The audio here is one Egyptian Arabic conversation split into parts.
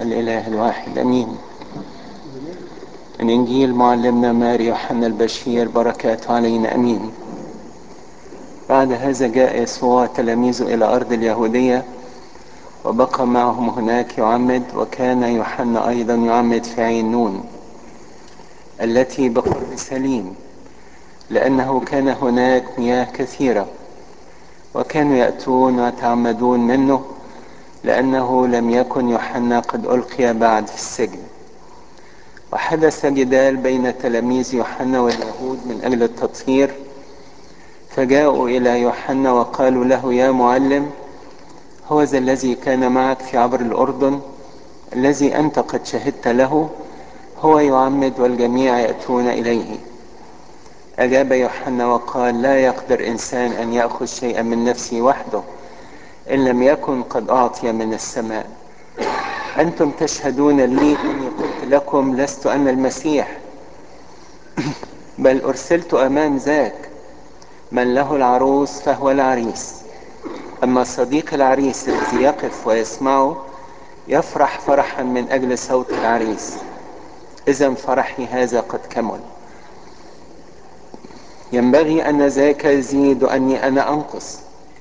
الإله الواحد أمين من إنجيل معلمنا ماري يوحنا البشير بركاته علينا أمين بعد هذا جاء يسوع تلاميذه إلى أرض اليهودية وبقى معهم هناك يعمد وكان يوحنا أيضا يعمد في عين نون التي بقرب سليم لأنه كان هناك مياه كثيرة وكانوا يأتون ويتعمدون منه لأنه لم يكن يوحنا قد ألقي بعد في السجن وحدث جدال بين تلاميذ يوحنا واليهود من أجل التطهير فجاءوا إلى يوحنا وقالوا له يا معلم هو ذا الذي كان معك في عبر الأردن الذي أنت قد شهدت له هو يعمد والجميع يأتون إليه أجاب يوحنا وقال لا يقدر إنسان أن يأخذ شيئا من نفسه وحده إن لم يكن قد أعطي من السماء أنتم تشهدون لي أني قلت لكم لست أنا المسيح بل أرسلت أمام ذاك من له العروس فهو العريس أما صديق العريس الذي يقف ويسمعه يفرح فرحا من أجل صوت العريس إذا فرحي هذا قد كمل ينبغي أن ذاك يزيد أني أنا أنقص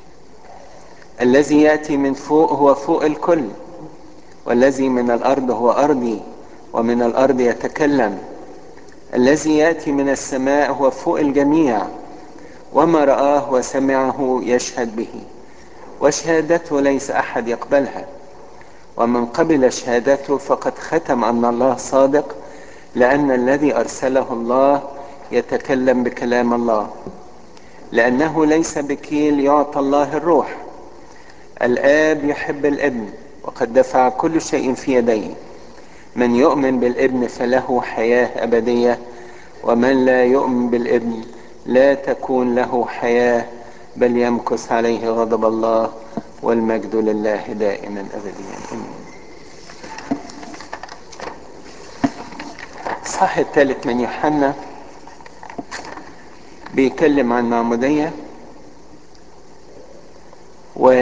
الذي يأتي من فوق هو فوق الكل والذي من الأرض هو أرضي ومن الأرض يتكلم الذي يأتي من السماء هو فوق الجميع وما رآه وسمعه يشهد به وشهادته ليس أحد يقبلها ومن قبل شهادته فقد ختم أن الله صادق لأن الذي أرسله الله يتكلم بكلام الله لأنه ليس بكيل يعطى الله الروح الآب يحب الابن وقد دفع كل شيء في يديه من يؤمن بالابن فله حياة أبدية ومن لا يؤمن بالابن لا تكون له حياة بل يمكث عليه غضب الله والمجد لله دائما أبديا آمين الصح الثالث من يوحنا بيتكلم عن معمودية و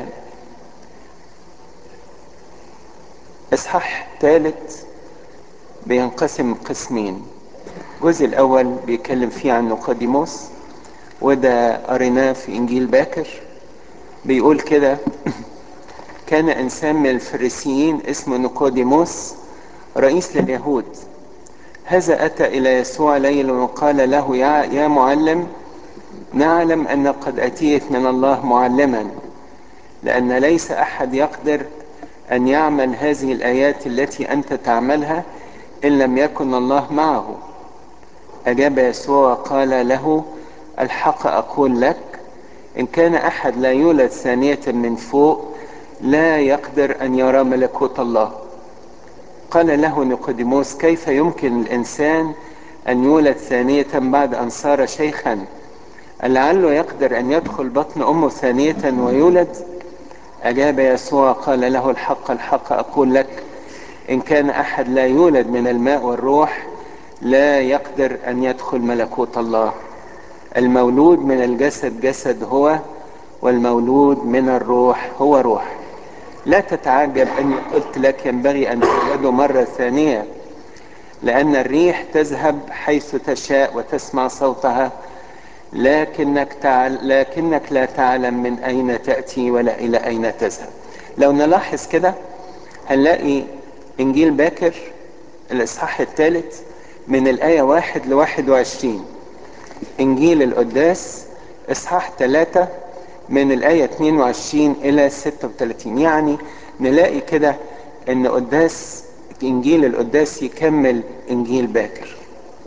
اصحاح ثالث بينقسم قسمين الجزء الاول بيتكلم فيه عن نيقوديموس وده قريناه في انجيل باكر بيقول كده كان انسان من الفريسيين اسمه نيقوديموس رئيس لليهود هذا اتى الى يسوع ليلا وقال له يا, يا معلم نعلم ان قد اتيت من الله معلما لان ليس احد يقدر ان يعمل هذه الايات التي انت تعملها ان لم يكن الله معه اجاب يسوع وقال له الحق اقول لك ان كان احد لا يولد ثانيه من فوق لا يقدر ان يرى ملكوت الله قال له نيقوديموس كيف يمكن الانسان ان يولد ثانيه بعد ان صار شيخا لعله يقدر ان يدخل بطن امه ثانيه ويولد أجاب يسوع قال له الحق الحق أقول لك إن كان أحد لا يولد من الماء والروح لا يقدر أن يدخل ملكوت الله المولود من الجسد جسد هو والمولود من الروح هو روح لا تتعجب أني قلت لك ينبغي أن تولده مرة ثانية لأن الريح تذهب حيث تشاء وتسمع صوتها لكنك تعل... لكنك لا تعلم من اين تاتي ولا الى اين تذهب لو نلاحظ كده هنلاقي انجيل باكر الاصحاح الثالث من الايه واحد لواحد وعشرين انجيل القداس اصحاح ثلاثة من الايه 22 الى 36 يعني نلاقي كده ان قداس انجيل القداس يكمل انجيل باكر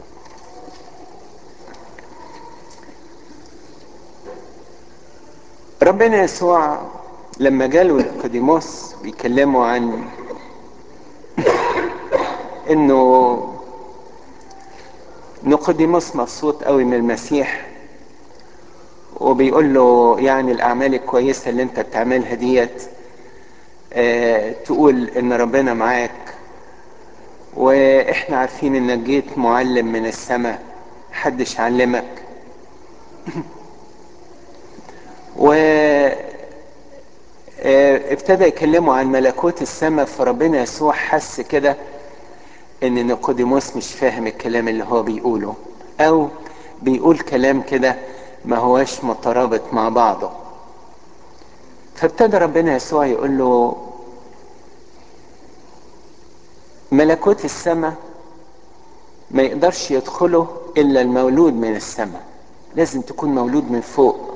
ربنا يسوع لما جاله نيقوديموس بيكلموا عن انه نيقوديموس مبسوط قوي من المسيح وبيقول له يعني الاعمال الكويسه اللي انت بتعملها ديت اه تقول ان ربنا معاك واحنا عارفين انك جيت معلم من السماء محدش علمك ابتدى يكلموا عن ملكوت السماء فربنا يسوع حس كده ان نيقوديموس مش فاهم الكلام اللي هو بيقوله او بيقول كلام كده ما هواش مترابط مع بعضه فابتدى ربنا يسوع يقول له ملكوت السماء ما يقدرش يدخله الا المولود من السماء لازم تكون مولود من فوق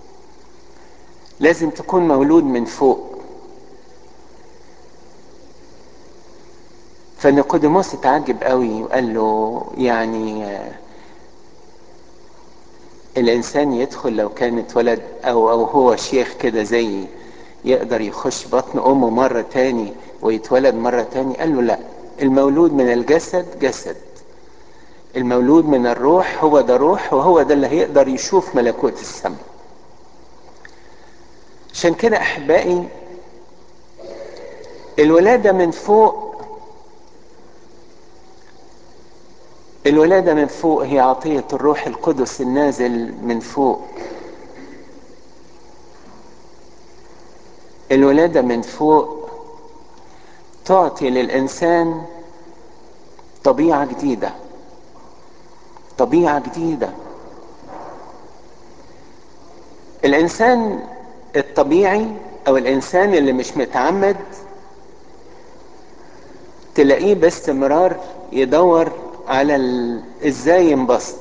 لازم تكون مولود من فوق فنيقوديموس اتعجب قوي وقال له يعني الانسان يدخل لو كان اتولد او او هو شيخ كده زي يقدر يخش بطن امه مرة تاني ويتولد مرة تاني قال له لا المولود من الجسد جسد المولود من الروح هو ده روح وهو ده اللي هيقدر يشوف ملكوت السماء عشان كده احبائي الولادة من فوق الولادة من فوق هي عطية الروح القدس النازل من فوق الولادة من فوق تعطي للإنسان طبيعة جديدة طبيعة جديدة الإنسان الطبيعي أو الإنسان اللي مش متعمد تلاقيه باستمرار يدور على ال... ازاي ينبسط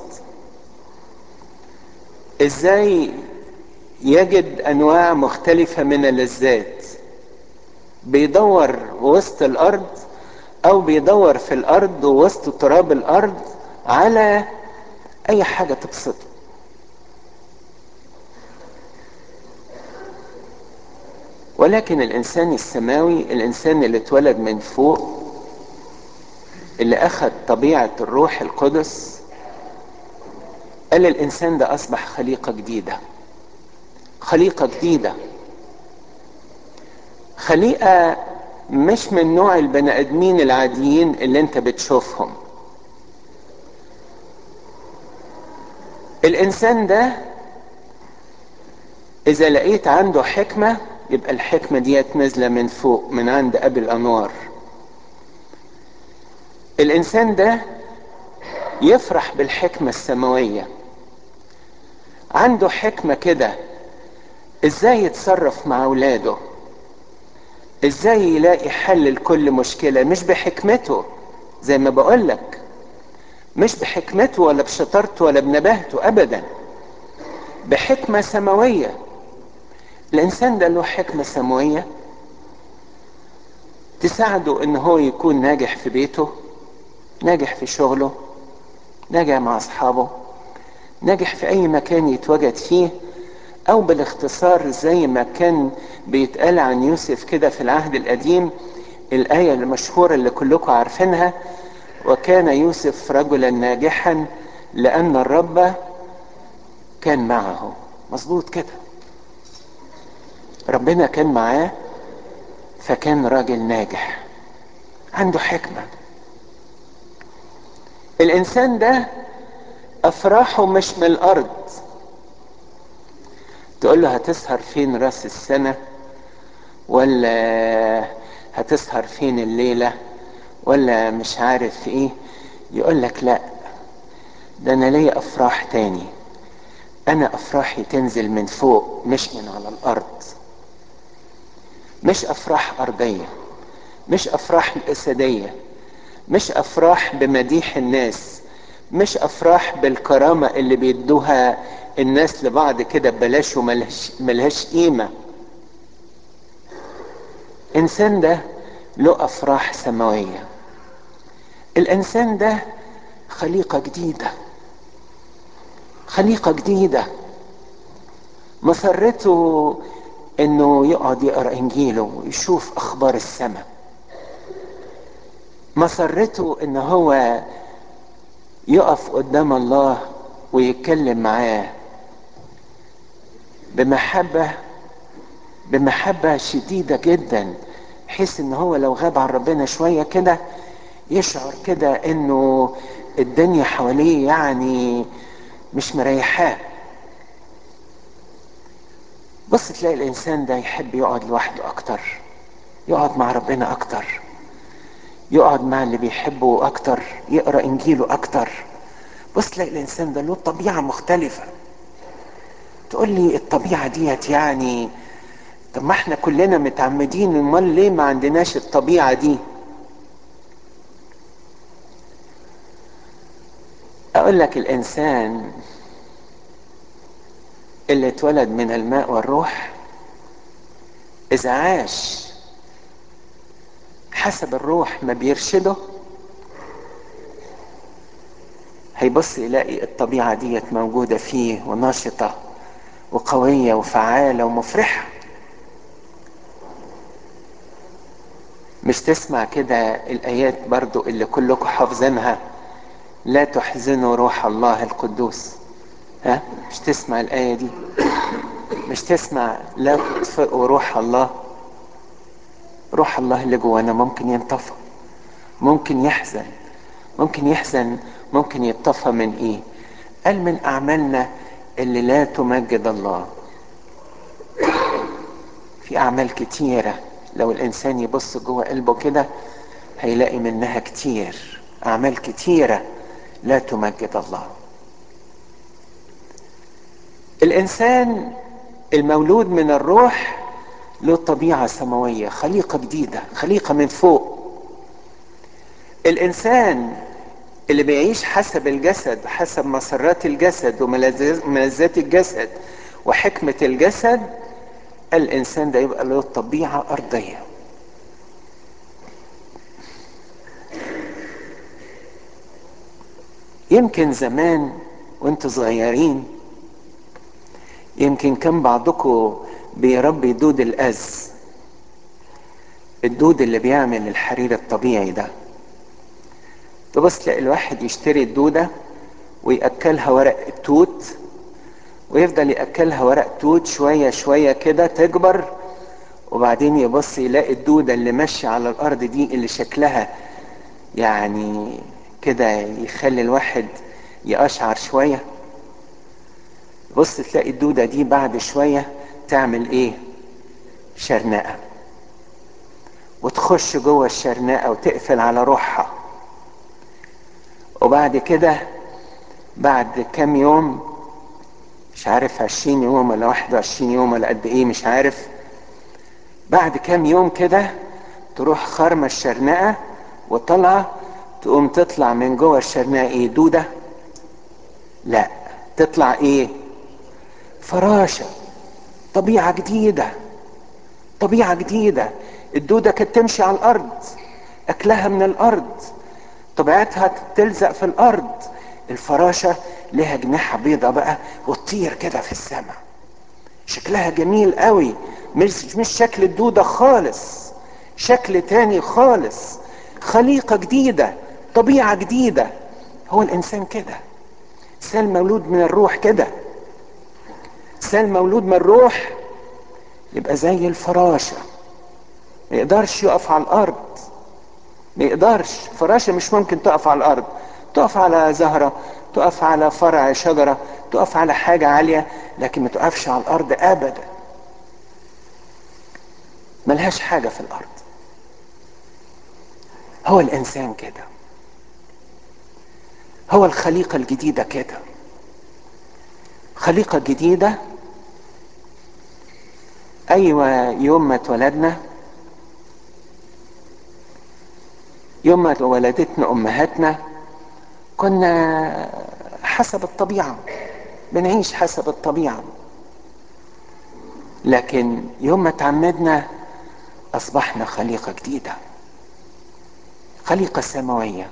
ازاي يجد انواع مختلفة من اللذات بيدور وسط الارض او بيدور في الارض ووسط تراب الارض على اي حاجة تبسطه ولكن الانسان السماوي الانسان اللي اتولد من فوق اللي اخذ طبيعة الروح القدس قال الانسان ده اصبح خليقة جديدة خليقة جديدة خليقة مش من نوع البني ادمين العاديين اللي انت بتشوفهم الانسان ده اذا لقيت عنده حكمة يبقى الحكمة ديت نازلة من فوق من عند ابي الانوار الانسان ده يفرح بالحكمة السماوية عنده حكمة كده ازاي يتصرف مع اولاده ازاي يلاقي حل لكل مشكلة مش بحكمته زي ما بقولك مش بحكمته ولا بشطارته ولا بنباهته ابدا بحكمة سماوية الانسان ده له حكمة سماوية تساعده ان هو يكون ناجح في بيته ناجح في شغله ناجح مع اصحابه ناجح في اي مكان يتواجد فيه او بالاختصار زي ما كان بيتقال عن يوسف كده في العهد القديم الايه المشهوره اللي كلكم عارفينها وكان يوسف رجلا ناجحا لان الرب كان معه مظبوط كده ربنا كان معاه فكان راجل ناجح عنده حكمه الانسان ده افراحه مش من الارض تقول له هتسهر فين راس السنة ولا هتسهر فين الليلة ولا مش عارف ايه يقول لك لا ده انا ليا افراح تاني انا افراحي تنزل من فوق مش من على الارض مش افراح ارضية مش افراح جسدية مش افراح بمديح الناس مش افراح بالكرامة اللي بيدوها الناس لبعض كده ببلاش وملهاش ملهاش قيمة انسان ده له افراح سماوية الانسان ده خليقة جديدة خليقة جديدة مسرته انه يقعد يقرا انجيله ويشوف اخبار السماء مسرته ان هو يقف قدام الله ويتكلم معاه بمحبة بمحبة شديدة جدا بحيث ان هو لو غاب عن ربنا شوية كده يشعر كده انه الدنيا حواليه يعني مش مريحاه بص تلاقي الانسان ده يحب يقعد لوحده اكتر يقعد مع ربنا اكتر يقعد مع اللي بيحبه اكتر يقرا انجيله اكتر بص تلاقي الانسان ده له طبيعه مختلفه تقول لي الطبيعه ديت يعني طب ما احنا كلنا متعمدين امال ليه ما عندناش الطبيعه دي اقول لك الانسان اللي اتولد من الماء والروح اذا عاش حسب الروح ما بيرشده هيبص يلاقي الطبيعة ديت موجودة فيه ونشطة وقوية وفعالة ومفرحة مش تسمع كده الآيات برضو اللي كلكم حافظينها لا تحزنوا روح الله القدوس ها مش تسمع الآية دي مش تسمع لا تطفئوا روح الله روح الله اللي جوانا ممكن ينطفى ممكن يحزن ممكن يحزن ممكن يتطفى من ايه قال من اعمالنا اللي لا تمجد الله في اعمال كتيرة لو الانسان يبص جوه قلبه كده هيلاقي منها كتير اعمال كتيرة لا تمجد الله الانسان المولود من الروح له طبيعة سماوية خليقة جديدة خليقة من فوق الانسان اللي بيعيش حسب الجسد حسب مسرات الجسد وملذات الجسد وحكمة الجسد الانسان ده يبقى له طبيعة ارضية يمكن زمان وانتوا صغيرين يمكن كان بعضكم بيربي دود الأز الدود اللي بيعمل الحرير الطبيعي ده تبص تلاقي الواحد يشتري الدودة ويأكلها ورق التوت ويفضل يأكلها ورق توت شوية شوية كده تكبر وبعدين يبص يلاقي الدودة اللي ماشية على الأرض دي اللي شكلها يعني كده يخلي الواحد يقشعر شوية بص تلاقي الدودة دي بعد شوية تعمل ايه شرنقة وتخش جوه الشرنقة وتقفل على روحها وبعد كده بعد كام يوم مش عارف عشرين يوم ولا واحد وعشرين يوم ولا قد ايه مش عارف بعد كام يوم كده تروح خرمة الشرنقة وطلعة تقوم تطلع من جوه الشرنقة ايه دودة لا تطلع ايه فراشة طبيعة جديدة طبيعة جديدة الدودة كانت تمشي على الأرض أكلها من الأرض طبيعتها تلزق في الأرض الفراشة لها جناحة بيضة بقى وتطير كده في السماء شكلها جميل قوي مش مش شكل الدودة خالص شكل تاني خالص خليقة جديدة طبيعة جديدة هو الإنسان كده إنسان مولود من الروح كده إنسان مولود من الروح يبقى زي الفراشة ما يقدرش يقف على الأرض ما يقدرش فراشة مش ممكن تقف على الأرض تقف على زهرة تقف على فرع شجرة تقف على حاجة عالية لكن ما تقفش على الأرض أبدا ملهاش حاجة في الأرض هو الإنسان كده هو الخليقة الجديدة كده خليقة جديدة أيوة يوم ما اتولدنا يوم ما ولدتنا أمهاتنا كنا حسب الطبيعة بنعيش حسب الطبيعة لكن يوم ما تعمدنا أصبحنا خليقة جديدة خليقة سماوية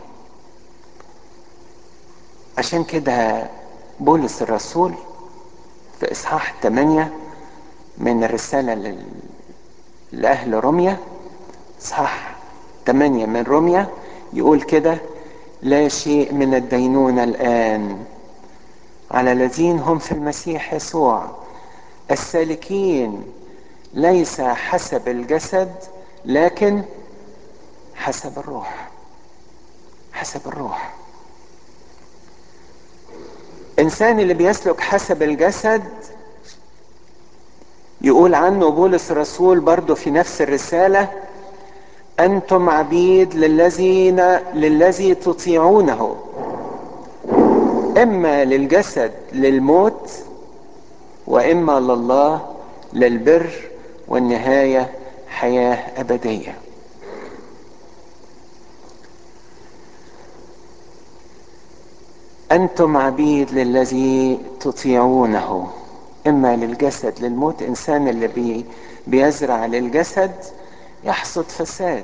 عشان كده بولس الرسول في إصحاح 8 من الرسالة لل... لأهل روميا إصحاح 8 من روميا يقول كده لا شيء من الدينونة الآن على الذين هم في المسيح يسوع السالكين ليس حسب الجسد لكن حسب الروح حسب الروح انسان اللي بيسلك حسب الجسد يقول عنه بولس الرسول برضه في نفس الرسالة أنتم عبيد للذين للذي تطيعونه إما للجسد للموت وإما لله للبر والنهاية حياة أبدية أنتم عبيد للذي تطيعونه إما للجسد للموت إنسان اللي بي بيزرع للجسد يحصد فساد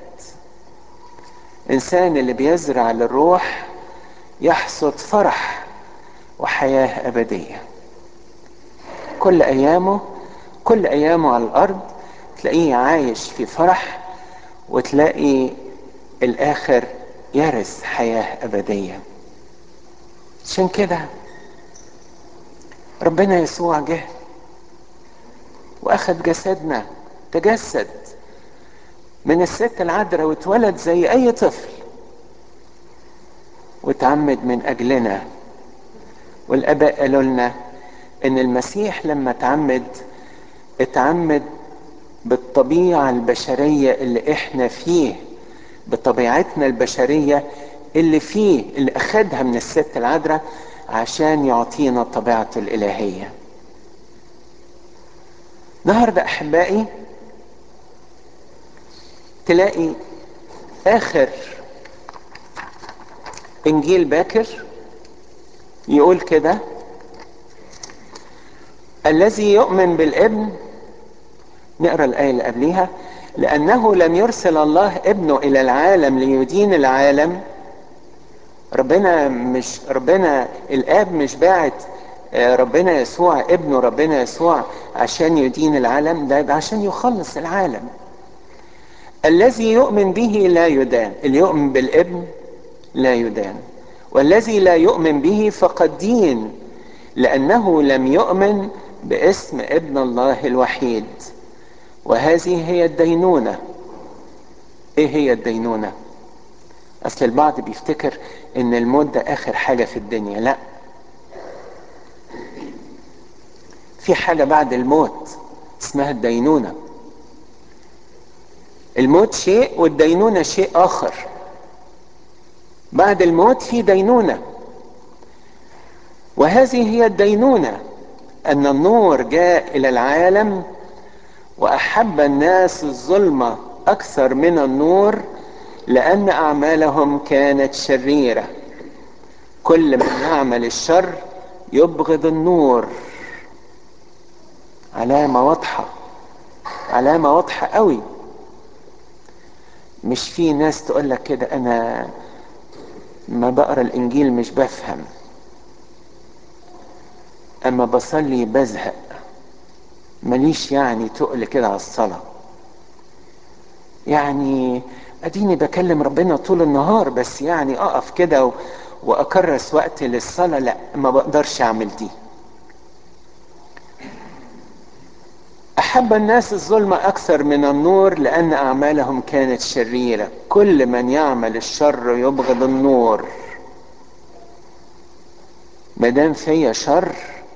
إنسان اللي بيزرع للروح يحصد فرح وحياة أبدية كل أيامه كل أيامه على الأرض تلاقيه عايش في فرح وتلاقي الآخر يرث حياة أبدية عشان كده ربنا يسوع جه واخد جسدنا تجسد من الست العذراء واتولد زي اي طفل واتعمد من اجلنا والاباء قالوا لنا ان المسيح لما اتعمد اتعمد بالطبيعه البشريه اللي احنا فيه بطبيعتنا البشريه اللي فيه اللي اخدها من الست العذراء عشان يعطينا طبيعته الالهيه النهارده احبائي تلاقي اخر انجيل باكر يقول كده الذي يؤمن بالابن نقرا الايه اللي قبليها لانه لم يرسل الله ابنه الى العالم ليدين العالم ربنا مش ربنا الاب مش باعت ربنا يسوع ابنه ربنا يسوع عشان يدين العالم ده عشان يخلص العالم الذي يؤمن به لا يدان اللي يؤمن بالابن لا يدان والذي لا يؤمن به فقد دين لانه لم يؤمن باسم ابن الله الوحيد وهذه هي الدينونه ايه هي الدينونه اصل البعض بيفتكر ان الموت ده اخر حاجه في الدنيا لا في حاجه بعد الموت اسمها الدينونه الموت شيء والدينونه شيء اخر بعد الموت في دينونه وهذه هي الدينونه ان النور جاء الى العالم واحب الناس الظلمه اكثر من النور لان اعمالهم كانت شريره كل من يعمل الشر يبغض النور علامه واضحه علامه واضحه قوي مش في ناس تقول لك كده انا ما بقرا الانجيل مش بفهم اما بصلي بزهق ماليش يعني تقل كده على الصلاه يعني اديني بكلم ربنا طول النهار بس يعني اقف كده و... واكرس وقت للصلاه لا ما بقدرش اعمل دي احب الناس الظلم اكثر من النور لان اعمالهم كانت شريره كل من يعمل الشر يبغض النور ما دام فيا شر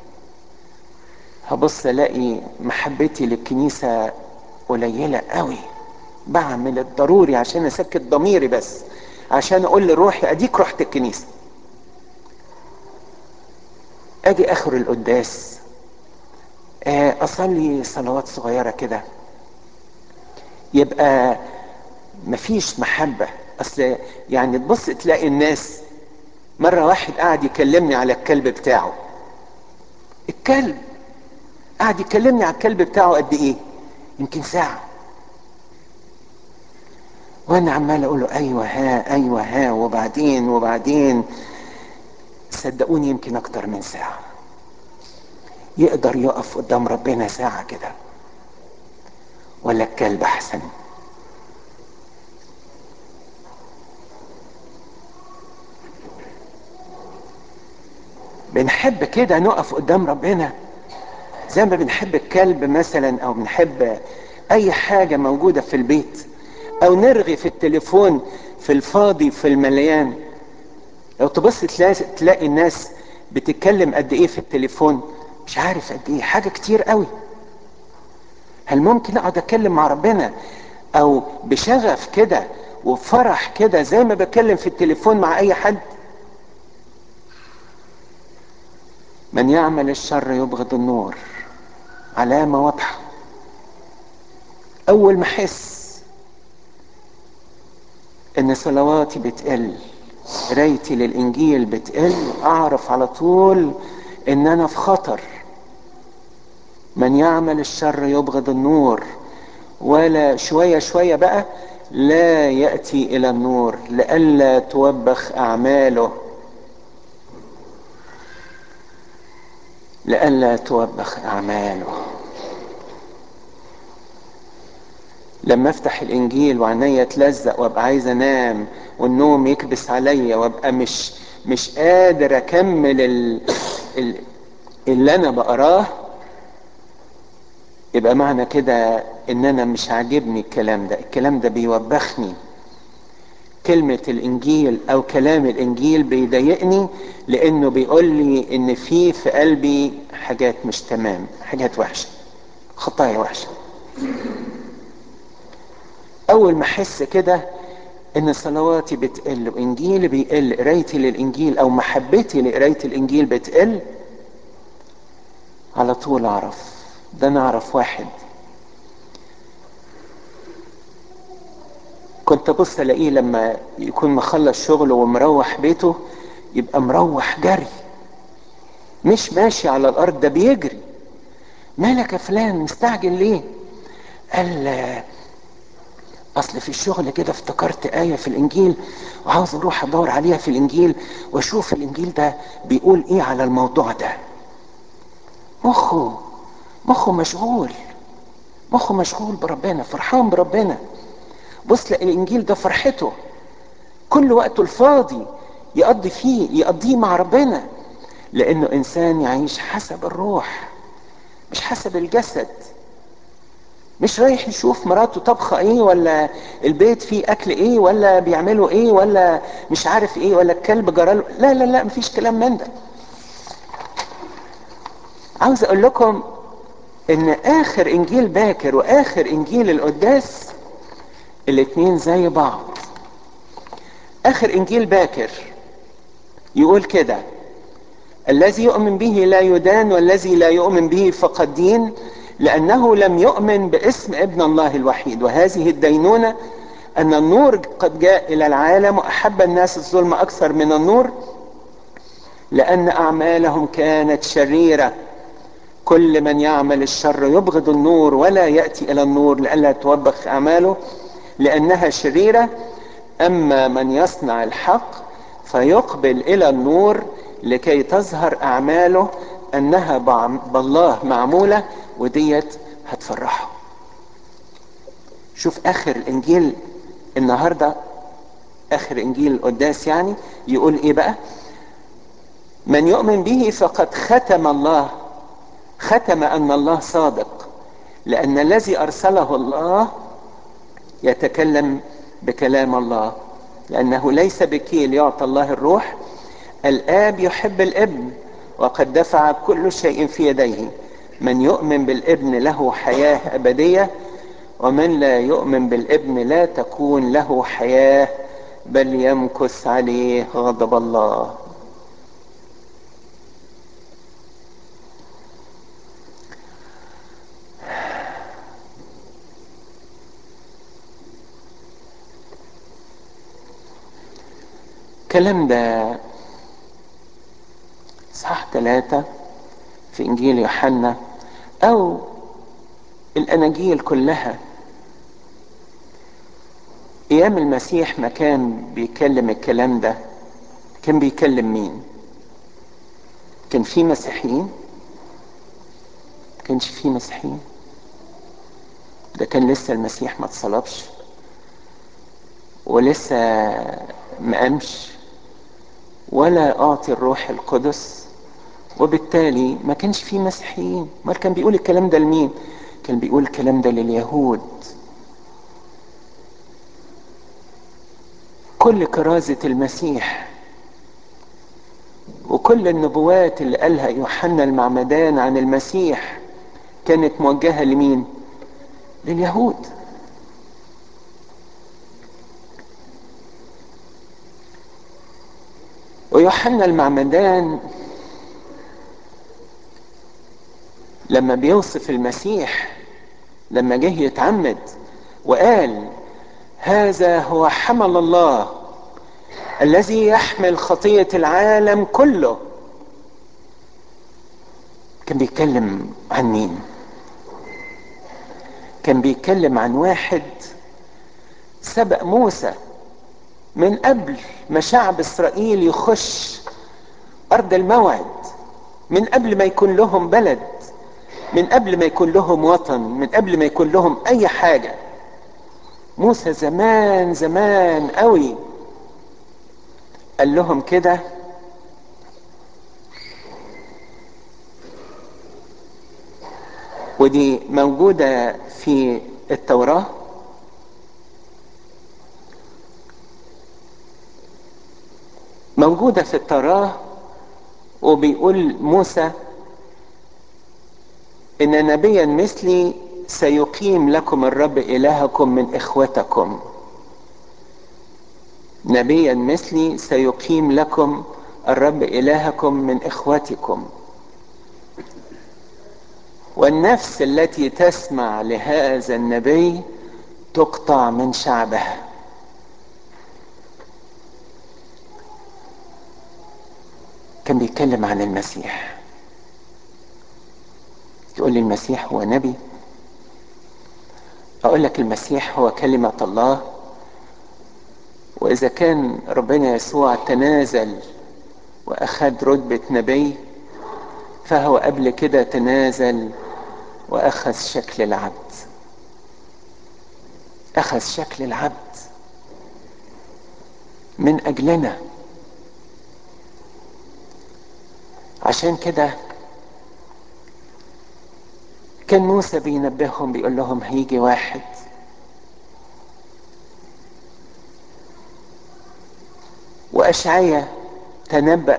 هبص الاقي محبتي للكنيسه قليله قوي بعمل الضروري عشان اسكت ضميري بس عشان اقول لروحي اديك رحت الكنيسه اجي اخر القداس اصلي صلوات صغيره كده يبقى مفيش محبه اصل يعني تبص تلاقي الناس مره واحد قاعد يكلمني على الكلب بتاعه الكلب قاعد يكلمني على الكلب بتاعه قد ايه يمكن ساعه وانا عمال اقول له ايوه ها ايوه ها وبعدين وبعدين صدقوني يمكن اكتر من ساعه يقدر يقف قدام ربنا ساعه كده ولا الكلب احسن بنحب كده نقف قدام ربنا زي ما بنحب الكلب مثلا او بنحب اي حاجه موجوده في البيت او نرغي في التليفون في الفاضي في المليان لو تبص تلاقي, تلاقي الناس بتتكلم قد ايه في التليفون مش عارف قد ايه حاجه كتير قوي هل ممكن اقعد اتكلم مع ربنا او بشغف كده وفرح كده زي ما بتكلم في التليفون مع اي حد من يعمل الشر يبغض النور علامة واضحة اول ما احس ان صلواتي بتقل قرايتي للانجيل بتقل اعرف على طول ان انا في خطر من يعمل الشر يبغض النور ولا شوية شوية بقى لا يأتي إلى النور لئلا توبخ أعماله لئلا توبخ أعماله لما افتح الانجيل وعينيا تلزق وابقى عايز انام والنوم يكبس عليا وابقى مش مش قادر اكمل ال... ال... اللي انا بقراه يبقى معنى كده ان انا مش عاجبني الكلام ده الكلام ده بيوبخني كلمة الانجيل او كلام الانجيل بيضايقني لانه بيقول لي ان في في قلبي حاجات مش تمام حاجات وحشة خطايا وحشة اول ما احس كده ان صلواتي بتقل وانجيلي بيقل قرايتي للانجيل او محبتي لقرايه الانجيل بتقل على طول اعرف ده انا اعرف واحد كنت ابص الاقيه لما يكون مخلص شغله ومروح بيته يبقى مروح جري مش ماشي على الارض ده بيجري مالك يا فلان مستعجل ليه قال اصل في الشغل كده افتكرت آية في الانجيل وعاوز اروح ادور عليها في الانجيل واشوف الانجيل ده بيقول ايه على الموضوع ده مخه مخه مشغول مخه مشغول بربنا فرحان بربنا بص لأ الانجيل ده فرحته كل وقته الفاضي يقضي فيه يقضيه مع ربنا لانه انسان يعيش حسب الروح مش حسب الجسد مش رايح يشوف مراته طبخه ايه ولا البيت فيه اكل ايه ولا بيعملوا ايه ولا مش عارف ايه ولا الكلب جراله لا لا لا مفيش كلام من ده عاوز اقول لكم ان اخر انجيل باكر واخر انجيل القداس الاتنين زي بعض اخر انجيل باكر يقول كده الذي يؤمن به لا يدان والذي لا يؤمن به فقد دين لأنه لم يؤمن باسم ابن الله الوحيد وهذه الدينونة أن النور قد جاء إلى العالم وأحب الناس الظلم أكثر من النور لأن أعمالهم كانت شريرة كل من يعمل الشر يبغض النور ولا يأتي إلى النور لئلا توبخ أعماله لأنها شريرة أما من يصنع الحق فيقبل إلى النور لكي تظهر أعماله أنها بالله معمولة وديت هتفرحه شوف اخر الانجيل النهاردة اخر انجيل القداس يعني يقول ايه بقى من يؤمن به فقد ختم الله ختم ان الله صادق لان الذي ارسله الله يتكلم بكلام الله لانه ليس بكيل يعطى الله الروح الاب يحب الابن وقد دفع كل شيء في يديه من يؤمن بالابن له حياة أبدية ومن لا يؤمن بالابن لا تكون له حياة بل يمكث عليه غضب الله الكلام ده صح ثلاثة في انجيل يوحنا او الاناجيل كلها ايام المسيح ما كان بيكلم الكلام ده كان بيكلم مين كان في مسيحيين كانش في مسيحيين ده كان لسه المسيح ما اتصلبش ولسه ما قامش ولا اعطي الروح القدس وبالتالي ما كانش فيه مسيحيين ما كان بيقول الكلام ده لمين كان بيقول الكلام ده لليهود كل كرازة المسيح وكل النبوات اللي قالها يوحنا المعمدان عن المسيح كانت موجهة لمين لليهود ويوحنا المعمدان لما بيوصف المسيح لما جه يتعمد وقال هذا هو حمل الله الذي يحمل خطية العالم كله كان بيتكلم عن مين كان بيتكلم عن واحد سبق موسى من قبل ما شعب اسرائيل يخش ارض الموعد من قبل ما يكون لهم بلد من قبل ما يكون لهم وطن من قبل ما يكون لهم اي حاجة موسى زمان زمان قوي قال لهم كده ودي موجودة في التوراة موجودة في التوراة وبيقول موسى إن نبيا مثلي سيقيم لكم الرب إلهكم من إخوتكم نبيا مثلي سيقيم لكم الرب إلهكم من إخوتكم والنفس التي تسمع لهذا النبي تقطع من شعبها كان بيتكلم عن المسيح تقول لي المسيح هو نبي اقول لك المسيح هو كلمة الله واذا كان ربنا يسوع تنازل واخذ رتبة نبي فهو قبل كده تنازل واخذ شكل العبد اخذ شكل العبد من اجلنا عشان كده كان موسى بينبههم بيقول لهم هيجي واحد واشعيا تنبأ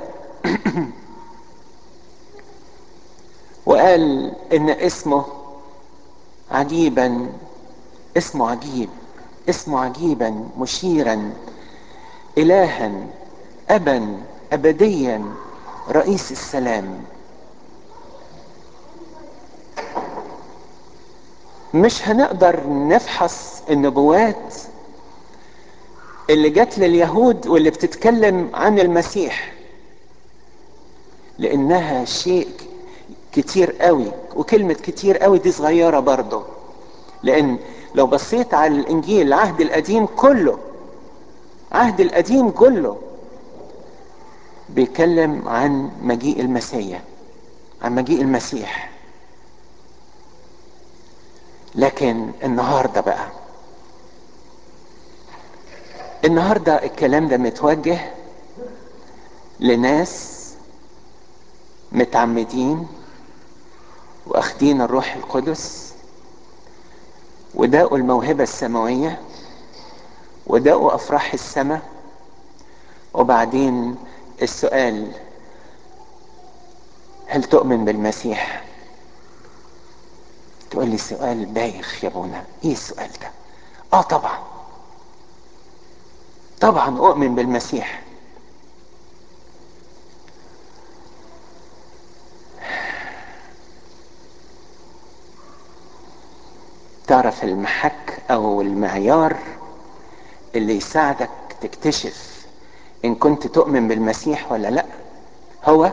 وقال ان اسمه عجيبا اسمه عجيب اسمه عجيبا مشيرا الها ابا ابديا رئيس السلام مش هنقدر نفحص النبوات اللي جت لليهود واللي بتتكلم عن المسيح لانها شيء كتير قوي وكلمة كتير قوي دي صغيرة برضه لان لو بصيت على الانجيل العهد القديم كله عهد القديم كله بيتكلم عن مجيء المسيح عن مجيء المسيح لكن النهارده بقى النهارده الكلام ده متوجه لناس متعمدين واخدين الروح القدس وداقوا الموهبة السماوية وداقوا أفراح السماء وبعدين السؤال هل تؤمن بالمسيح تقول لي سؤال بايخ يا ابونا ايه السؤال ده اه طبعا طبعا اؤمن بالمسيح تعرف المحك او المعيار اللي يساعدك تكتشف ان كنت تؤمن بالمسيح ولا لا هو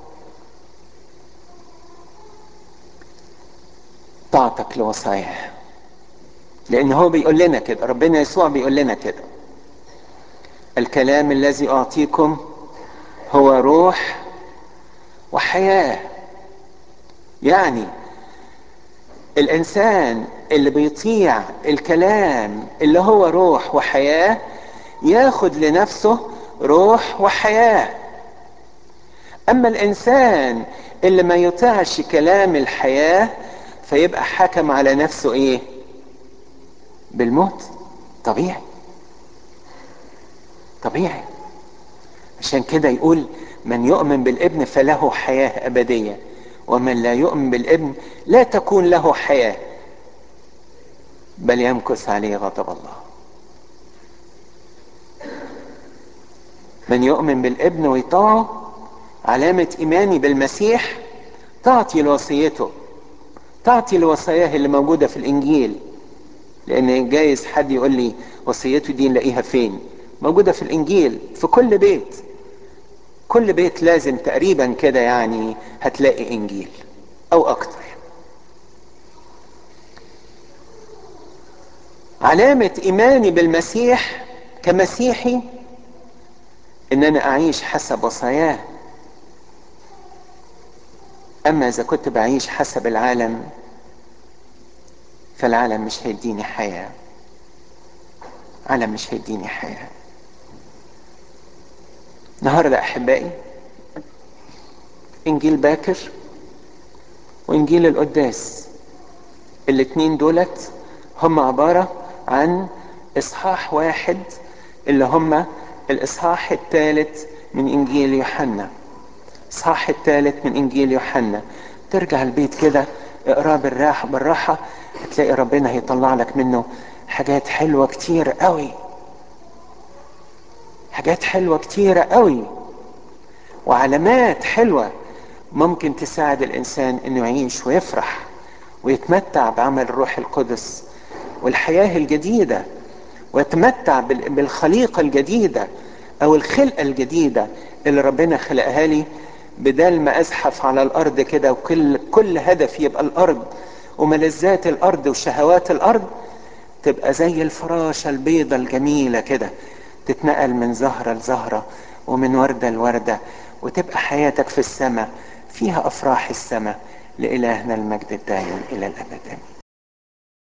طاعتك لوصاياه لان هو بيقول لنا كده ربنا يسوع بيقول لنا كده الكلام الذي اعطيكم هو روح وحياه يعني الانسان اللي بيطيع الكلام اللي هو روح وحياه ياخد لنفسه روح وحياه اما الانسان اللي ما يطيعش كلام الحياه فيبقى حكم على نفسه ايه بالموت طبيعي طبيعي عشان كده يقول من يؤمن بالابن فله حياه ابديه ومن لا يؤمن بالابن لا تكون له حياه بل يمكث عليه غضب الله من يؤمن بالابن ويطاعه علامة إيماني بالمسيح تعطي لوصيته تعطي لوصاياه اللي موجودة في الإنجيل لأن جايز حد يقول لي وصيته دي نلاقيها فين موجودة في الإنجيل في كل بيت كل بيت لازم تقريبا كده يعني هتلاقي إنجيل أو أكتر علامة إيماني بالمسيح كمسيحي إن أنا أعيش حسب وصاياه أما إذا كنت بعيش حسب العالم فالعالم مش هيديني حياة عالم مش هيديني حياة النهاردة أحبائي إنجيل باكر وإنجيل القداس الاتنين دولت هم عبارة عن إصحاح واحد اللي هم الإصحاح الثالث من إنجيل يوحنا الإصحاح الثالث من إنجيل يوحنا ترجع البيت كده اقراه بالراحة بالراحة هتلاقي ربنا هيطلع لك منه حاجات حلوة كتير قوي حاجات حلوة كتيرة قوي وعلامات حلوة ممكن تساعد الإنسان إنه يعيش ويفرح ويتمتع بعمل الروح القدس والحياة الجديدة ويتمتع بالخليقة الجديدة أو الخلقة الجديدة اللي ربنا خلقها لي بدل ما أزحف على الأرض كده وكل كل هدف يبقى الأرض وملذات الأرض وشهوات الأرض تبقى زي الفراشة البيضة الجميلة كده تتنقل من زهرة لزهرة ومن وردة لوردة وتبقى حياتك في السماء فيها أفراح السماء لإلهنا المجد الدائم إلى الأبد